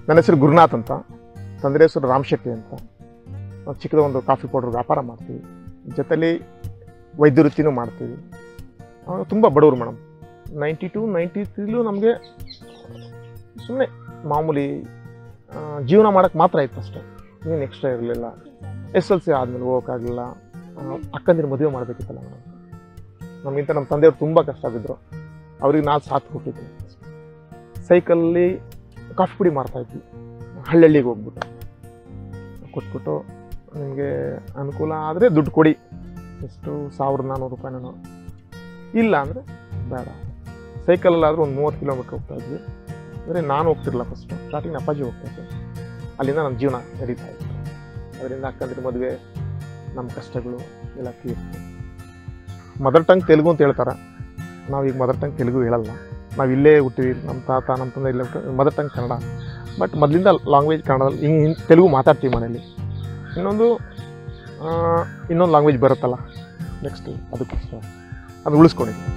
ನನ್ನ ಹೆಸರು ಗುರುನಾಥ್ ಅಂತ ತಂದೆ ಹೆಸರು ರಾಮ್ ಶೆಟ್ಟಿ ಅಂತ ನಾವು ಚಿಕ್ಕದ ಒಂದು ಕಾಫಿ ಪೌಡರ್ ವ್ಯಾಪಾರ ಮಾಡ್ತೀವಿ ಜೊತೆಲಿ ವೈದ್ಯ ವೃತ್ತಿನೂ ಮಾಡ್ತೀವಿ ತುಂಬ ಬಡವರು ಮೇಡಮ್ ನೈಂಟಿ ಟು ನೈಂಟಿ ತ್ರೀಲೂ ನಮಗೆ ಸುಮ್ಮನೆ ಮಾಮೂಲಿ ಆ, ಜೀವನ ಮಾಡೋಕ್ಕೆ ಮಾತ್ರ ಇತ್ತು ಅಷ್ಟೇ ಇನ್ನೇನು ಎಕ್ಸ್ಟ್ರಾ ಇರಲಿಲ್ಲ ಎಸ್ ಎಲ್ ಸಿ ಆದಮೇಲೆ ಹೋಗೋಕ್ಕಾಗಲಿಲ್ಲ ಅಕ್ಕಂದಿರು ಮದುವೆ ಮಾಡಬೇಕಿತ್ತಲ್ಲ ಮೇಡಮ್ ನಮಗಿಂತ ನಮ್ಮ ತಂದೆಯವರು ತುಂಬ ಕಷ್ಟ ಬಿದ್ದರು ಅವ್ರಿಗೆ ನಾನು ಸಾಥ್ ಕೊಟ್ಟಿದ್ದೀನಿ ಸೈಕಲಲ್ಲಿ ಕಾಫಿ ಪುಡಿ ಮಾಡ್ತಾಯಿದ್ವಿ ಹಳ್ಳಿಗೆ ಹೋಗ್ಬಿಟ್ಟು ಕೊಟ್ಬಿಟ್ಟು ನಿಮಗೆ ಅನುಕೂಲ ಆದರೆ ದುಡ್ಡು ಕೊಡಿ ಎಷ್ಟು ಸಾವಿರದ ನಾನ್ನೂರು ರೂಪಾಯಿನೋ ಇಲ್ಲ ಅಂದರೆ ಬೇಡ ಸೈಕಲಲ್ಲಾದರೂ ಒಂದು ಮೂವತ್ತು ಕಿಲೋಮೀಟ್ರ್ ಹೋಗ್ತಾ ಇದ್ವಿ ಅಂದರೆ ನಾನು ಹೋಗ್ತಿರಲಿಲ್ಲ ಫಸ್ಟು ಸ್ಟಾರ್ಟಿಂಗ್ ಅಪ್ಪಾಜಿ ಹೋಗ್ತಾ ಇದ್ದೆ ಅಲ್ಲಿಂದ ನನ್ನ ಜೀವನ ನಡೀತಾ ಇತ್ತು ಅದರಿಂದ ಅಕ್ಕಂದ್ರೆ ಮದುವೆ ನಮ್ಮ ಕಷ್ಟಗಳು ಎಲ್ಲ ತೀರ್ತು ಮದರ್ ಟಂಗ್ ತೆಲುಗು ಅಂತ ಹೇಳ್ತಾರೆ ನಾವೀಗ ಮದರ್ ಟಂಗ್ ತೆಲುಗು ಹೇಳಲ್ಲ ನಾವು ಇಲ್ಲೇ ಹುಟ್ಟಿವಿ ನಮ್ಮ ತಾತ ನಮ್ಮ ತಂದೆ ಇಲ್ಲೇ ಹುಟ್ಟಿ ಮದರ್ ಟಂಗ್ ಕನ್ನಡ ಬಟ್ ಮೊದಲಿಂದ ಲಾಂಗ್ವೇಜ್ ಕನ್ನಡದಲ್ಲಿ ಹಿಂಗೆ ಹಿಂಗೆ ತೆಲುಗು ಮಾತಾಡ್ತೀವಿ ಮನೇಲಿ ಇನ್ನೊಂದು ಆ, ಇನ್ನೊಂದು ಲ್ಯಾಂಗ್ವೇಜ್ ಬರುತ್ತಲ್ಲ ನೆಕ್ಸ್ಟ್ ಅದಕ್ಕೋಸ್ಕರ ಅದು ಉಳಿಸ್ಕೊಂಡಿದ್ದೀನಿ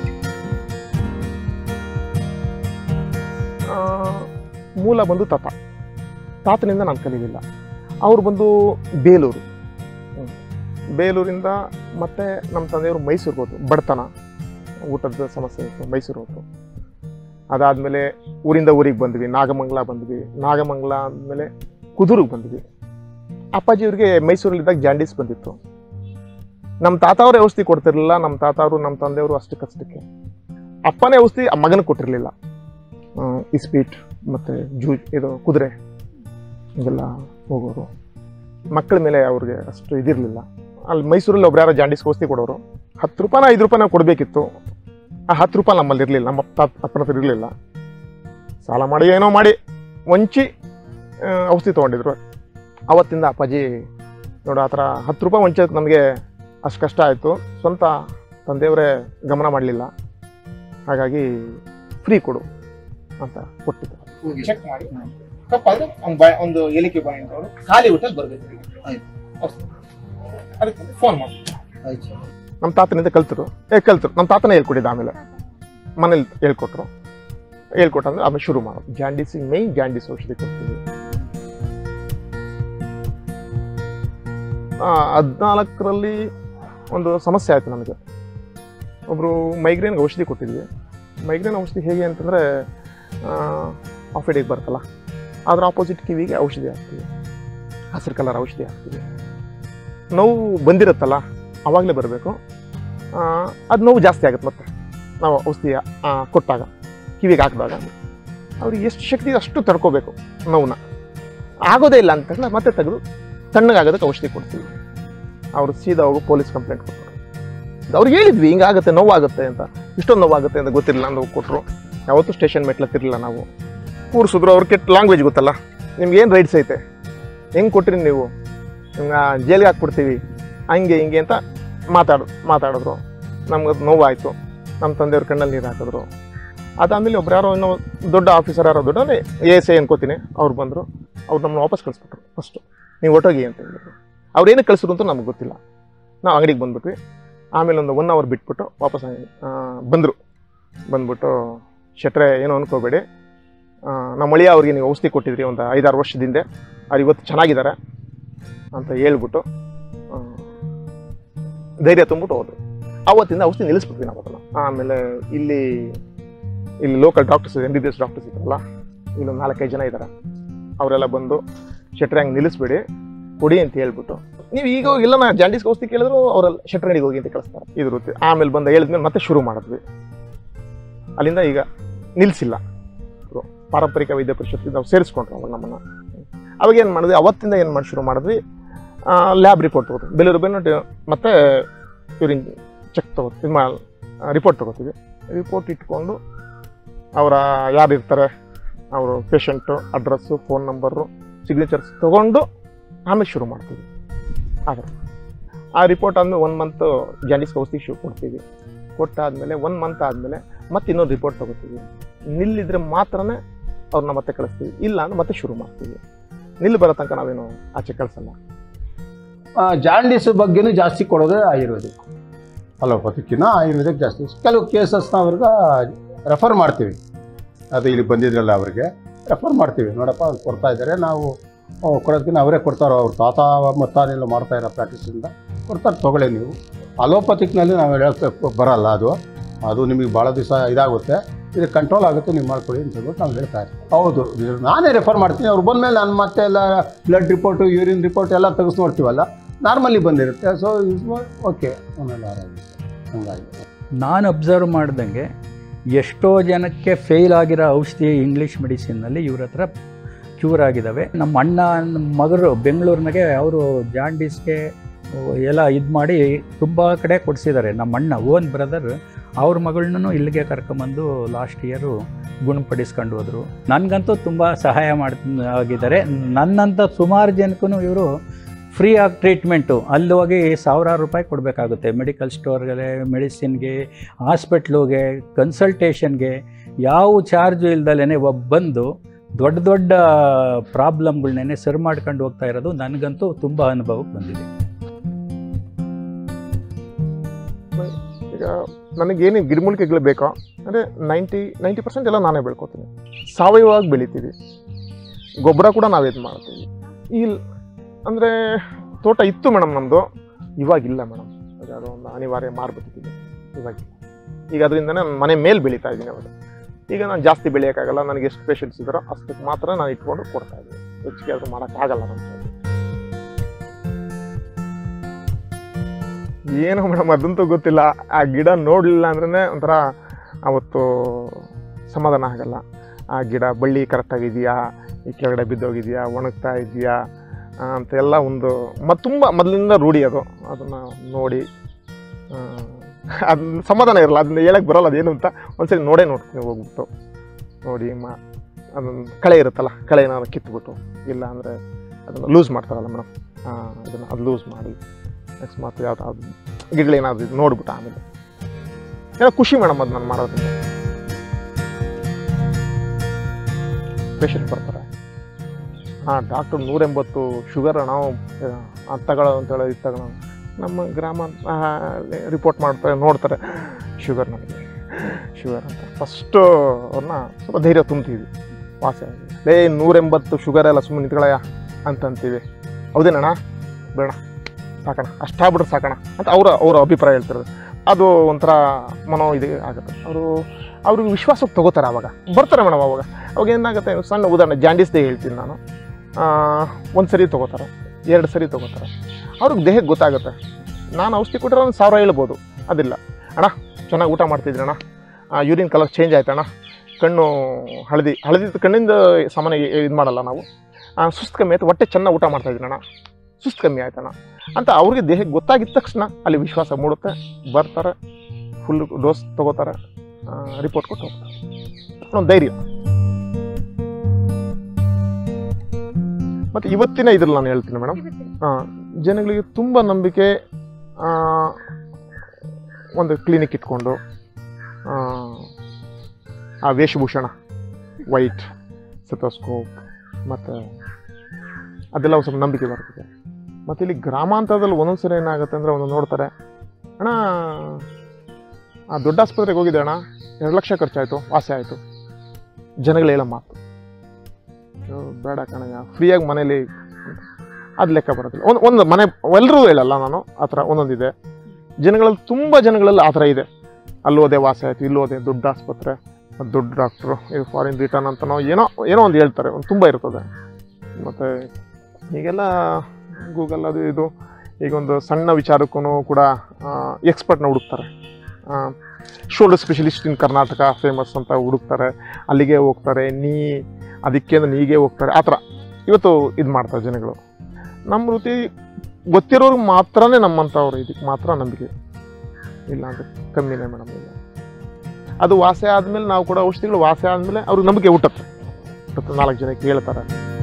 ಆ, ಮೂಲ ಬಂದು ತಾತ ತಾತನಿಂದ ನಾನು ಕಲೀಲಿಲ್ಲ ಅವ್ರು ಬಂದು ಬೇಲೂರು ಹ್ಮ್. ಬೇಲೂರಿಂದ ಮತ್ತೆ ನಮ್ಮ ತಂದೆಯವರು ಮೈಸೂರಿಗೆ ಹೋದ್ರು ಬಡತನ ಊಟದ ಸಮಸ್ಯೆ ಇತ್ತು ಮೈಸೂರು ಹೋದ್ರು ಅದಾದಮೇಲೆ ಊರಿಂದ ಊರಿಗೆ ಬಂದ್ವಿ ನಾಗಮಂಗಲ ಬಂದ್ವಿ ನಾಗಮಂಗಲ ಆದಮೇಲೆ ಕುದೂರಿಗೆ ಬಂದ್ವಿ ಅಪ್ಪಾಜಿಯವ್ರಿಗೆ ಮೈಸೂರಲ್ಲಿದ್ದಾಗ ಜಾಂಡೀಸ್ ಬಂದಿತ್ತು ನಮ್ಮ ತಾತ ಅವ್ರ ಔಷಧಿ ಕೊಡ್ತಿರ್ಲಿಲ್ಲ ನಮ್ಮ ತಾತ ಅವರು ನಮ್ಮ ತಂದೆಯವರು ಅಷ್ಟು ಕಷ್ಟಕ್ಕೆ ಅಪ್ಪನೇ ಔಷಧಿ ಆ ಮಗನಿಗೆ ಕೊಟ್ಟಿರಲಿಲ್ಲ ಇಸ್ಪೀಟ್ ಮತ್ತು ಜೂ ಇದು ಕುದುರೆ ಇದೆಲ್ಲ ಹೋಗೋರು ಮಕ್ಕಳ ಮೇಲೆ ಅವ್ರಿಗೆ ಅಷ್ಟು ಇದಿರಲಿಲ್ಲ ಅಲ್ಲಿ ಮೈಸೂರಲ್ಲಿ ಒಬ್ರು ಯಾರೋ ಜಾಂಡೀಸ್ ಔಷಧಿ ಕೊಡೋರು ಹತ್ತು ರೂಪಾಯಿನ ಐದು ರೂಪಾಯಿನ ಕೊಡಬೇಕಿತ್ತು ಆ ಹತ್ತು ರೂಪಾಯಿ ನಮ್ಮಲ್ಲಿ ಇರಲಿಲ್ಲ ನಮ್ಮ ತಾತ ಅಪ್ಪನ ಹತ್ರ ಇರಲಿಲ್ಲ ಸಾಲ ಮಾಡಿ ಏನೋ ಮಾಡಿ ವಂಚಿ ಆ, ಔಷಧಿ ತೊಗೊಂಡಿದ್ರು ಅವತ್ತಿಂದ ಅಪ್ಪಾಜಿ ನೋಡು ಆ ಥರ ಹತ್ತು ರೂಪಾಯಿ ವಂಚೋಕೆ ನಮಗೆ ಅಷ್ಟು ಕಷ್ಟ ಆಯಿತು ಸ್ವಂತ ತಂದೆಯವರೇ ಗಮನ ಮಾಡಲಿಲ್ಲ ಹಾಗಾಗಿ ಫ್ರೀ ಕೊಡು ಅಂತ ಕೊಟ್ಟಿದ್ದು ಚೆಕ್ ಮಾಡಿ ತಪ್ಪಾದ್ರೆ ಒಂದು ಬಾಯ್ ಒಂದು ಏಲಿಕೆ ಬಾಯಿ ಅಂತ ಅವ್ರು ಖಾಲಿ ಊಟಲ್ಲಿ ಬರ್ಬೇಕು ಆಯ್ತು. ಔಷಧಿ. ಅದಕ್ಕೆ ಫೋನ್ ಮಾಡಿ ಆಯ್ತು ಸರ್ ನಮ್ಮ ತಾತನಿಂದ ಕಲ್ತರು ಏ ಕಲ್ತರು ನಮ್ಮ ತಾತನೇ ಹೇಳ್ಕೊಟ್ಟಿದ್ದ ಆಮೇಲೆ ಮನೇಲಿ ಹೇಳ್ಕೊಟ್ರು ಹೇಳ್ಕೊಟ್ಟಂದ್ರೆ ಆಮೇಲೆ ಶುರು ಮಾಡೋದು ಜಾಂಡೀಸಿಗೆ ಮೈನ್ ಜಾಂಡೀಸ್ ಔಷಧಿ ಕೊಡ್ತೀವಿ ಹದಿನಾಲ್ಕರಲ್ಲಿ ಒಂದು ಸಮಸ್ಯೆ ಆಯಿತು ನನಗೆ ಒಬ್ಬರು ಮೈಗ್ರೇನ್ಗೆ ಔಷಧಿ ಕೊಟ್ಟಿದ್ವಿ ಮೈಗ್ರೇನ್ ಔಷಧಿ ಹೇಗೆ ಅಂತಂದರೆ ಆಫಿಡಿಗೆ ಬರ್ತಲ್ಲ ಅದ್ರ ಆಪೋಸಿಟ್ ಕಿವಿಗೆ ಔಷಧಿ ಹಾಕ್ತೀವಿ ಹಸಿರು ಕಲರ್ ಔಷಧಿ ಹಾಕ್ತೀವಿ ನೋವು ಬಂದಿರುತ್ತಲ್ಲ ಆವಾಗಲೇ ಬರಬೇಕು ಅದು ನೋವು ಜಾಸ್ತಿ ಆಗುತ್ತೆ ಮತ್ತೆ ನಾವು ಔಷಧಿ ಆ, ಕೊಟ್ಟಾಗ ಕಿವಿಗೆ ಹಾಕಿದಾಗ ಅವ್ರಿಗೆ ಎಷ್ಟು ಶಕ್ತಿ ಇದೆ ಅಷ್ಟು ತಡ್ಕೋಬೇಕು ನೋವನ್ನ ಆಗೋದೇ ಇಲ್ಲ ಅಂತ ತಕ್ಷಣ ಮತ್ತೆ ತೆಗೆದು ತಣ್ಣಗಾಗೋದಕ್ಕೆ ಔಷಧಿ ಕೊಡ್ತೀವಿ ಅವರು ಸೀದಾ ಹೋಗಿ ಪೊಲೀಸ್ ಕಂಪ್ಲೇಂಟ್ ಕೊಟ್ಟರು ಅವ್ರಿಗೆ ಹೇಳಿದ್ವಿ ಹಿಂಗಾಗುತ್ತೆ ನೋವಾಗುತ್ತೆ ಅಂತ ಇಷ್ಟೊಂದು ನೋವಾಗುತ್ತೆ ಅಂತ ಗೊತ್ತಿರಲಿಲ್ಲ ಅಂತ ಕೊಟ್ಟರು ಯಾವತ್ತೂ ಸ್ಟೇಷನ್ ಮೆಟ್ಲತ್ತಿರಲಿಲ್ಲ ನಾವು ಕೂರಿಸಿದ್ರು ಅವ್ರು ಕೆಟ್ಟ ಲ್ಯಾಂಗ್ವೇಜ್ ಗೊತ್ತಲ್ಲ ನಿಮ್ಗೆ ಏನು ರೈಟ್ಸ್ ಐತೆ ಹೆಂಗೆ ಕೊಟ್ರಿ ನೀವು ನಿಮ್ಗೆ ಜೈಲಿಗೆ ಹಾಕ್ಬಿಡ್ತೀವಿ ಹಂಗೆ ಹಿಂಗೆ ಅಂತ ಮಾತಾಡು ಮಾತಾಡಿದ್ರು ನಮ್ಗೆ ಅದು ನೋವಾಯಿತು ನಮ್ಮ ತಂದೆಯವ್ರ ಕಣ್ಣಲ್ಲಿ ನೀರು ಹಾಕಿದ್ರು ಅದಾದಮೇಲೆ ಒಬ್ರು ಯಾರೋ ಇನ್ನೂ ದೊಡ್ಡ ಆಫೀಸರ್ ಯಾರೋ ದೊಡ್ಡ ಎ ಎಸ್ ಐ ಅನ್ಕೋತೀನಿ ಅವ್ರು ಬಂದರು ಅವ್ರು ನಮ್ಮನ್ನ ವಾಪಸ್ ಕಳಿಸ್ಬಿಟ್ರು ಫಸ್ಟು ನೀವು ಹೊಟ್ಟೋಗಿ ಅಂತ ಹೇಳಿದ್ರು ಅವ್ರು ಏನಕ್ಕೆ ಕಳಿಸಿದ್ರು ಅಂತ ನಮ್ಗೆ ಗೊತ್ತಿಲ್ಲ ನಾವು ಅಂಗಡಿಗೆ ಬಂದ್ಬಿಟ್ವಿ ಆಮೇಲೆ ಒಂದು ಒನ್ ಅವರ್ ಬಿಟ್ಬಿಟ್ಟು ವಾಪಸ್ ಬಂದರು ಬಂದ್ಬಿಟ್ಟು ಶೆಟ್ರೆ ಏನೋ ಅನ್ಕೋಬೇಡಿ ಆ, ನಮ್ಮ ಅಳಿಯ ಅವ್ರಿಗೆ ನೀವು ಔಷಧಿ ಕೊಟ್ಟಿದ್ರಿ ಒಂದು ಐದಾರು ವರ್ಷದಿಂದ ಅವ್ರು ಇವತ್ತು ಚೆನ್ನಾಗಿದ್ದಾರೆ ಅಂತ ಹೇಳ್ಬಿಟ್ಟು ಆ, ಧೈರ್ಯ ತುಂಬಿಟ್ಟು ಹೋದ್ರು ಅವತ್ತಿಂದ ಔಷಧಿ ನಿಲ್ಲಿಸ್ಬಿಟ್ವಿ ನಾವು ಅದನ್ನು ಆಮೇಲೆ ಇಲ್ಲಿ ಇಲ್ಲಿ local doctors M B B S doctors ಇದ್ದಾರಲ್ಲ ಇಲ್ಲೊಂದು ನಾಲ್ಕೈದು ಜನ ಇದ್ದಾರೆ ಅವರೆಲ್ಲ ಬಂದು ಶೆಟ್ರೆ ಹಂಗೆ ನಿಲ್ಲಿಸ್ಬೇಡಿ ಕೊಡಿ ಅಂತ ಹೇಳ್ಬಿಟ್ಟು ನೀವು ಈಗ ಹೋಗಿ ಇಲ್ಲ ನಾ ಜಾಂಡೀಸ್ ಔಷಧಿ ಕೇಳಿದ್ರು ಅವರೆಲ್ಲ ಶೆಟ್ರಣಿಗೆ ಹೋಗಿ ಅಂತ ಕಳಿಸ್ತಾರೆ ಇದ್ರ ವೃತ್ತಿ ಆಮೇಲೆ ಬಂದು ಹೇಳಿದ್ಮೇಲೆ ಮತ್ತೆ ಶುರು ಮಾಡಿದ್ವಿ ಅಲ್ಲಿಂದ ಈಗ ನಿಲ್ಲಿಸಿಲ್ಲ ಇವ್ರು ಪಾರಂಪರಿಕ ವೈದ್ಯ ಪರಿಷತ್ ನಾವು ಸೇರಿಸ್ಕೊಂಡ್ರು ಅವಾಗ ನಮ್ಮನ್ನು ಅವಾಗ ಏನು ಮಾಡಿದ್ವಿ ಅವತ್ತಿಂದ ಏನು ಮಾಡಿ ಶುರು ಮಾಡಿದ್ವಿ ಲ್ಯಾಬ್ ರಿಪೋರ್ಟ್ ತಗೋತೀವಿ ಬೆಲ್ಲೂರು ಬೆನ್ನು ಮತ್ತೆ ಯೂರಿನ್ ಚೆಕ್ ತಗೋತೀವಿ ಇದು ರಿಪೋರ್ಟ್ ತಗೋತೀವಿ ರಿಪೋರ್ಟ್ ಇಟ್ಕೊಂಡು ಅವರ ಯಾರು ಇರ್ತಾರೆ ಅವರು patient address phone number signatures ತೊಗೊಂಡು ಆಮೇಲೆ ಶುರು ಮಾಡ್ತೀವಿ ಆದರೆ ಆ ರಿಪೋರ್ಟ್ ಆದಮೇಲೆ ಒನ್ ಮಂತ್ ಜಾಂಡೀಸ್ ಔಷಧಿ ಶುರು ಕೊಡ್ತೀವಿ ಕೊಟ್ಟಾದಮೇಲೆ ಒನ್ ಮಂತ್ ಆದಮೇಲೆ ಮತ್ತೆ ಇನ್ನೊಂದು ರಿಪೋರ್ಟ್ ತಗೋತೀವಿ ನಿಲ್ಲಿದ್ರೆ ಮಾತ್ರನೇ ಅವ್ರನ್ನ ಮತ್ತೆ ಕಳಿಸ್ತೀವಿ ಇಲ್ಲ ಅಂದ್ರೆ ಮತ್ತೆ ಶುರು ಮಾಡ್ತೀವಿ ನಿಲ್ಲು ಬರೋ ತನಕ ನಾವೇನು ಆಚೆ ಕಳಿಸಲ್ಲ ಜಾಂಡೀಸ್ ಬಗ್ಗೆನೂ ಜಾಸ್ತಿ ಕೊಡೋದೇ ಆಯುರ್ವೇದಿಕ್ ಅಲೋಪತಿಕ್ಕಿನ ಆಯುರ್ವೇದಿಕ್ ಜಾಸ್ತಿ ಕೆಲವು ಕೇಸಸ್ನ ಅವ್ರಿಗೆ ರೆಫರ್ ಮಾಡ್ತೀವಿ ಅದು ಇಲ್ಲಿ ಬಂದಿದ್ರಲ್ಲ ಅವ್ರಿಗೆ ರೆಫರ್ ಮಾಡ್ತೀವಿ ನೋಡಪ್ಪ ಅವ್ರು ಕೊಡ್ತಾ ಇದ್ದಾರೆ ನಾವು ಆ, ಕೊಡೋದಕ್ಕಿಂತ ಅವರೇ ಕೊಡ್ತಾರೋ ಅವ್ರ ತಾತ ಮುತ್ತಾನೆಲ್ಲ ಮಾಡ್ತಾ ಇರೋ ಪ್ರಾಕ್ಟೀಸಿಂದ ಕೊಡ್ತಾರೆ ತೊಗೊಳ್ಳಿ ನೀವು ಅಲೋಪತಿಕ್ನಲ್ಲಿ ನಾವು ಹೇಳೋಕ್ಕೆ ಬರಲ್ಲ ಅದು ಅದು ನಿಮಗೆ ಭಾಳ ದಿವಸ ಇದಾಗುತ್ತೆ ಇದು ಕಂಟ್ರೋಲ್ ಆಗುತ್ತೆ ನೀವು ಮಾಡ್ಕೊಳ್ಳಿ ಅಂತ ಹೇಳ್ಬಿಟ್ಟು ನಾವು ಹೇಳ್ತಾ ಇರ್ತೀವಿ ಹೌದು ಇದು ನಾನೇ ರೆಫರ್ ಮಾಡ್ತೀನಿ ಅವ್ರು ಬಂದಮೇಲೆ ನಾನು ಮತ್ತೆ ಎಲ್ಲ ಬ್ಲಡ್ ರಿಪೋರ್ಟು ಯೂರಿನ್ ರಿಪೋರ್ಟ್ ಎಲ್ಲ ತೆಗೆದು ನೋಡ್ತೀವಲ್ಲ ನಾರ್ಮಲಿ ಬಂದಿರುತ್ತೆ ಸೊ ಓಕೆ ಆಮೇಲೆ ಆರಾಮಿರುತ್ತೆ ಹಂಗಾಗಿ ನಾನು ಅಬ್ಸರ್ವ್ ಮಾಡ್ದಂಗೆ ಎಷ್ಟೋ ಜನಕ್ಕೆ ಫೇಲ್ ಆಗಿರೋ ಔಷಧಿ ಇಂಗ್ಲೀಷ್ ಮೆಡಿಸಿನ್ನಲ್ಲಿ ಇವ್ರ ಹತ್ರ ಕ್ಯೂರ್ ಆಗಿದ್ದಾವೆ ನಮ್ಮ ಅಣ್ಣ ನಮ್ಮ ಮಗರು ಬೆಂಗಳೂರಿನಾಗೆ ಅವರು ಜಾಂಡೀಸ್ಗೆ ಎಲ್ಲ ಇದು ಮಾಡಿ ತುಂಬ ಕಡೆ ಕೊಡಿಸಿದ್ದಾರೆ ನಮ್ಮ ಅಣ್ಣ ಓನ್ ಬ್ರದರ್ ಅವ್ರ ಮಗಳನ್ನೂ ಇಲ್ಲಿಗೆ ಕರ್ಕೊಂಬಂದು ಲಾಸ್ಟ್ ಇಯರು ಗುಣಪಡಿಸ್ಕೊಂಡು ಹೋದರು ನನಗಂತೂ ತುಂಬ ಸಹಾಯ ಮಾಡ್ ಆಗಿದ್ದಾರೆ ನನ್ನಂಥ ಸುಮಾರು ಜನಕ್ಕೂ ಇವರು ಫ್ರೀ ಆಗಿ ಟ್ರೀಟ್ಮೆಂಟು ಅಲ್ಲಿ ಹೋಗಿ ಸಾವಿರಾರು ರೂಪಾಯಿ ಕೊಡಬೇಕಾಗುತ್ತೆ ಮೆಡಿಕಲ್ ಸ್ಟೋರ್ಗೆ ಮೆಡಿಸಿನ್ಗೆ ಹಾಸ್ಪಿಟ್ಲುಗೆ ಕನ್ಸಲ್ಟೇಷನ್ಗೆ ಯಾವ ಚಾರ್ಜು ಇಲ್ದಲೇ ಒಬ್ಬ ಬಂದು ದೊಡ್ಡ ದೊಡ್ಡ ಪ್ರಾಬ್ಲಮ್ಗಳನ್ನೇ ಸರಿ ಮಾಡ್ಕೊಂಡು ಹೋಗ್ತಾ ಇರೋದು ನನಗಂತೂ ತುಂಬ ಅನುಭವಕ್ಕೆ ಬಂದಿದೆ ಈಗ ನನಗೇನು ಗಿಡಮೂಲಿಕೆಗಳು ಬೇಕೋ ಅಂದರೆ ನೈಂಟಿ ನೈಂಟಿ ಪರ್ಸೆಂಟ್ ಎಲ್ಲ ನಾನೇ ಬೆಳ್ಕೊತೀನಿ ಸಾವಯವವಾಗಿ ಬೆಳಿತೀವಿ ಗೊಬ್ಬರ ಕೂಡ ನಾವೇ ಇದು ಮಾಡ್ತೀವಿ ಇಲ್ಲ ಅಂದರೆ ತೋಟ ಇತ್ತು ಮೇಡಮ್ ನಮ್ಮದು ಇವಾಗಿಲ್ಲ ಮೇಡಮ್ ಅದು ಒಂದು ಅನಿವಾರ್ಯ ಮಾರ್ಬಿಟ್ಟಿದ್ದೀನಿ ಇವಾಗಿಲ್ಲ ಈಗ ಅದರಿಂದನೇ ನಾನು ಮನೆ ಮೇಲೆ ಬೆಳೀತಾ ಇದ್ದೀನಿ ಅವಾಗ ಈಗ ನಾನು ಜಾಸ್ತಿ ಬೆಳೆಯೋಕ್ಕಾಗಲ್ಲ ನನಗೆ ಎಷ್ಟು ಪೇಷಂಟ್ಸ್ ಇದ್ದಾರೋ ಅಷ್ಟಕ್ಕೆ ಮಾತ್ರ ನಾನು ಇಟ್ಕೊಂಡು ಕೊಡ್ತಾ ಇದ್ದೀನಿ ಹೆಚ್ಚಿಗೆ ಅದು ಮಾಡೋಕ್ಕಾಗಲ್ಲ ನಮ್ಮ ಕೈಲಿ. ಏನೋ ಮೇಡಮ್ ಅದಂತೂ ಗೊತ್ತಿಲ್ಲ ಆ ಗಿಡ ನೋಡಲಿಲ್ಲ ಅಂದ್ರೆ ಒಂಥರ ಅವತ್ತು ಸಮಾಧಾನ ಆಗಲ್ಲ ಆ ಗಿಡ ಬಳ್ಳಿ ಕರೆಕ್ಟಾಗಿದೆಯಾ ಈ ಕೆಳಗಡೆ ಬಿದ್ದೋಗಿದೆಯಾ ಒಣಗ್ತಾ ಇದೆಯಾ ಅಂತೆಲ್ಲ ಒಂದು ಮತ್ತು ತುಂಬ ಮೊದಲಿಂದ ರೂಢಿ ಅದು ಅದನ್ನು ನೋಡಿ ಅದನ್ನ ಸಮಾಧಾನ ಇರಲ್ಲ ಅದನ್ನ ಹೇಳಕ್ಕೆ ಬರಲ್ಲ ಅದೇನು ಅಂತ ಒಂದ್ಸರಿ ನೋಡೇ ನೋಡ್ತೀನಿ ಹೋಗ್ಬಿಟ್ಟು ನೋಡಿ ಮಾ ಅದೊಂದು ಕಳೆ ಇರುತ್ತಲ್ಲ ಕಳೆ ಏನಾದ್ರು ಕಿತ್ಬಿಟ್ಟು ಇಲ್ಲ ಅಂದರೆ ಅದನ್ನು ಲೂಸ್ ಮಾಡ್ತಾರಲ್ಲ ಮೇಡಮ್ ಅದನ್ನು ಅದು ಲೂಸ್ ಮಾಡಿ ಅಕಸ್ಮಾತ್ ಯಾವ್ದಾದ್ರು ಗಿಡಗಳೇನಾದ್ರು ನೋಡ್ಬಿಟ್ಟು ಆಮೇಲೆ ಏನೋ ಖುಷಿ ಮೇಡಮ್ ಅದು ನಾನು ಮಾಡೋದ್ರಿಂದ ಪೇಷಂಟ್ ಬರ್ತಾರೆ ಹಾಂ ಡಾಕ್ಟ್ರು ನೂರೆಂಬತ್ತು ಶುಗರ್ ನಾವು ಅದು ತಗೊಳ್ಳೋ ಅಂತೇಳಿ ಇದು ತಗೊಳ್ಳೋ ನಮ್ಮ ಗ್ರಾಮ ರಿಪೋರ್ಟ್ ಮಾಡ್ತಾರೆ ನೋಡ್ತಾರೆ ಶುಗರ್ ನನಗೆ ಶುಗರ್ ಅಂತ ಫಸ್ಟು ಅವ್ರನ್ನ ಸ್ವಲ್ಪ ಧೈರ್ಯ ತುಂಬ್ತೀವಿ ವಾಸಿ ಆಗಿ ಲೇ ನೂರೆಂಬತ್ತು ಶುಗರ್ ಎಲ್ಲ ಸುಮ್ಮನೆ ನಿಂತ್ಕೊಳ್ಳಯ್ಯ ಅಂತಂತೀವಿ ಹೌದೇನಣ್ಣ ಬೇಡ ಸಾಕಣ ಅಷ್ಟಾಗ್ಬಿಟ್ರೆ ಸಾಕಣ ಅಂತ ಅವರ ಅವರ ಅಭಿಪ್ರಾಯ ಹೇಳ್ತಿರೋದು ಅದು ಒಂಥರ ಮನೋ ಇದು ಆಗುತ್ತೆ ಅವರು ಅವ್ರಿಗೆ ವಿಶ್ವಾಸಕ್ಕೆ ತಗೋತಾರೆ ಅವಾಗ ಬರ್ತಾರೆ ಮೇಡಮ್ ಅವಾಗ ಅವಾಗ ಏನಾಗುತ್ತೆ ಸಣ್ಣ ಉದಾಹರಣೆ ಜಾಂಡೀಸ್ದೇ ಹೇಳ್ತೀನಿ ನಾನು ಒಂದು ಸರಿ ತೊಗೋತಾರೆ ಎರಡು ಸರಿ ತೊಗೋತಾರೆ ಅವ್ರಿಗೆ ದೇಹಕ್ಕೆ ಗೊತ್ತಾಗುತ್ತೆ ನಾನು ಔಷಧಿ ಕೊಟ್ಟರೆ ಒಂದು ಸಾವಿರ ಹೇಳ್ಬೋದು ಅದಿಲ್ಲ ಅಣ್ಣ ಚೆನ್ನಾಗಿ ಊಟ ಮಾಡ್ತಿದ್ರಣ್ಣ ಯೂರಿನ್ ಕಲರ್ ಚೇಂಜ್ ಆಯ್ತಣ್ಣ ಕಣ್ಣು ಹಳದಿ ಹಳದಿ ಕಣ್ಣಿಂದ ಸಾಮಾನ್ಯ ಇದು ಮಾಡಲ್ಲ ನಾವು ಸುಸ್ತು ಕಮ್ಮಿ ಆಯ್ತು ಹೊಟ್ಟೆ ಚೆನ್ನಾಗಿ ಊಟ ಮಾಡ್ತಾಯಿದ್ರಣ್ಣ ಸುಸ್ತು ಕಮ್ಮಿ ಆಯ್ತಣ್ಣ ಅಂತ ಅವ್ರಿಗೆ ದೇಹಕ್ಕೆ ಗೊತ್ತಾಗಿದ್ದ ತಕ್ಷಣ ಅಲ್ಲಿ ವಿಶ್ವಾಸ ಮೂಡುತ್ತೆ ಬರ್ತಾರೆ ಫುಲ್ ಡೋಸ್ ತೊಗೋತಾರೆ ರಿಪೋರ್ಟ್ ಕೊಟ್ಟು ಹೋಗ್ತಾರೆ ಒಂದು ಧೈರ್ಯ ಮತ್ತು ಇವತ್ತಿನ ಇದ್ರಲ್ಲಿ ನಾನು ಹೇಳ್ತೀನಿ ಮೇಡಮ್ ಜನಗಳಿಗೆ ತುಂಬ ನಂಬಿಕೆ ಆ, ಒಂದು ಕ್ಲಿನಿಕ್ ಇಟ್ಕೊಂಡು ಆ, ಆ ವೇಷಭೂಷಣ ವೈಟ್ ಸೆಟೋಸ್ಕೋಪ್ ಮತ್ತು ಅದೆಲ್ಲ ಒಂದು ಸ್ವಲ್ಪ ನಂಬಿಕೆ ಬರ್ತದೆ ಮತ್ತು ಇಲ್ಲಿ ಗ್ರಾಮಾಂತರದಲ್ಲಿ ಒಂದೊಂದು ಸರಿ ಏನಾಗುತ್ತೆ ಅಂದರೆ ಒಂದು ನೋಡ್ತಾರೆ ಅಣ್ಣ ಆ ದೊಡ್ಡ ಆಸ್ಪತ್ರೆಗೆ ಹೋಗಿದ್ದೆ ಅಣ್ಣ ಎರಡು ಲಕ್ಷ ಖರ್ಚಾಯಿತು ವಾಸಿ ಆಯಿತು ಜನಗಳು ಹೇಳೋ ಮಾತು ಅಯ್ಯೋ, ಬೇಡ ಕಣಯ್ಯ ಫ್ರೀಯಾಗಿ ಮನೇಲಿ ಅದು ಲೆಕ್ಕ ಬರೋದಿಲ್ಲ ಒಂದು ಒಂದು ಮನೆ ಎಲ್ಲರೂ ಹೇಳಲ್ಲ ನಾನು ಆ ಥರ ಒಂದೊಂದಿದೆ ಜನಗಳಲ್ಲಿ ತುಂಬ ಜನಗಳಲ್ಲಿ ಆ ಥರ ಇದೆ ಅಲ್ಲಿ ಹೋದೆ ವಾಸಿ ಆಯಿತು ಇಲ್ಲಿ ಹೋದೆ ದೊಡ್ಡ ಆಸ್ಪತ್ರೆ ಮತ್ತ್ ದೊಡ್ಡ ಡಾಕ್ಟ್ರು ಇದು ಫಾರಿನ್ ರಿಟರ್ನ್ ಅಂತನೋ ಏನೋ ಏನೋ ಒಂದು ಹೇಳ್ತಾರೆ ಒಂದು ತುಂಬ ಇರ್ತದೆ ಮತ್ತು ಈಗೆಲ್ಲ ಗೂಗಲ್ ಅದು ಇದು ಈಗ ಒಂದು ಸಣ್ಣ ವಿಚಾರಕ್ಕೂ ಕೂಡ ಎಕ್ಸ್ಪರ್ಟ್ನ ಹುಡುಕ್ತಾರೆ shoulder specialist in Karnataka famous ಅಂತ ಹುಡುಕ್ತಾರೆ ಅಲ್ಲಿಗೆ ಹೋಗ್ತಾರೆ ನೀ ಅದಕ್ಕೆ ನೀಗೆ ಹೋಗ್ತಾರೆ ಆ ಥರ ಇವತ್ತು ಇದು ಮಾಡ್ತಾರೆ ಜನಗಳು ನಮ್ಮ ವೃತ್ತಿ ಗೊತ್ತಿರೋರ್ಗೆ ಮಾತ್ರನೇ ನಮ್ಮಂಥವ್ರು ಇದಕ್ಕೆ ಮಾತ್ರ ನಂಬಿಕೆ ಇಲ್ಲ ಅಂದರೆ ಕಮ್ಮಿನೇ ಮೇಡಮ್ ಇಲ್ಲ ಅದು ವಾಸಿ ಆದಮೇಲೆ ನಾವು ಕೂಡ ಔಷಧಿಗಳು ವಾಸಿ ಆದಮೇಲೆ ಅವ್ರಿಗೆ ನಂಬಿಕೆ ಹುಟ್ಟುತ್ತೆ ಹುಟ್ಟುತ್ತೆ ನಾಲ್ಕು ಜನಕ್ಕೆ ಹೇಳ್ತಾರೆ